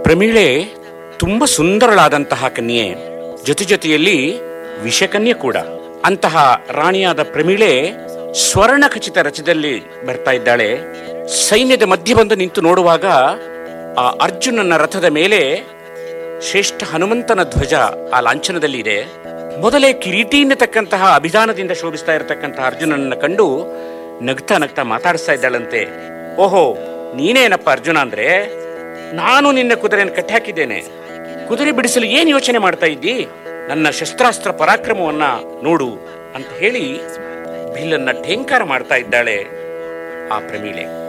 ಪ್ರಮೀಳೆ ತುಂಬಾ ಸುಂದರಳಾದಂತಹ ಕನ್ಯೆ ಜೊತೆ ಜೊತೆಯಲ್ಲಿ ವಿಷಕನ್ಯೆ ಕೂಡ ಅಂತಹ ರಾಣಿಯಾದ ಪ್ರಮೀಳೆ ಸ್ವರ್ಣ ಖಚಿತ ರಚದಲ್ಲಿ ಬರ್ತಾ ಇದ್ದಾಳೆ ಸೈನ್ಯದ ಮಧ್ಯೆ ಬಂದು ನಿಂತು ನೋಡುವಾಗ ಆ ಅರ್ಜುನನ ರಥದ ಮೇಲೆ ಶ್ರೇಷ್ಠ ಹನುಮಂತನ ಧ್ವಜ ಆ ಲಾಂಛನದಲ್ಲಿ ಇದೆ ಮೊದಲೇ ಕಿರೀಟಿ ಎನ್ನತಕ್ಕಂತಹ ಅಭಿಧಾನದಿಂದ ಶೋಭಿಸ್ತಾ ಇರತಕ್ಕಂತಹ ಅರ್ಜುನನನ್ನ ಕಂಡು ನಗ್ತಾ ನಗ್ತಾ ಮಾತಾಡಿಸ್ತಾ ಇದ್ದಾಳಂತೆ ಓಹೋ ನೀನೇನಪ್ಪ ಅರ್ಜುನ ಅಂದ್ರೆ ನಾನು ನಿನ್ನ ಕುದುರೆಯನ್ನು ಕಟ್ಟಿ ಹಾಕಿದ್ದೇನೆ ಕುದುರೆ ಬಿಡಿಸಲು ಏನ್ ಯೋಚನೆ ಮಾಡ್ತಾ ಇದ್ದಿ ನನ್ನ ಶಸ್ತ್ರಾಸ್ತ್ರ ಪರಾಕ್ರಮವನ್ನ ನೋಡು ಅಂತ ಹೇಳಿ ಬಿಲ್ಲನ್ನ ಠೇಂಕಾರ ಮಾಡ್ತಾ ಇದ್ದಾಳೆ ಆ ಪ್ರಮೀಳೆ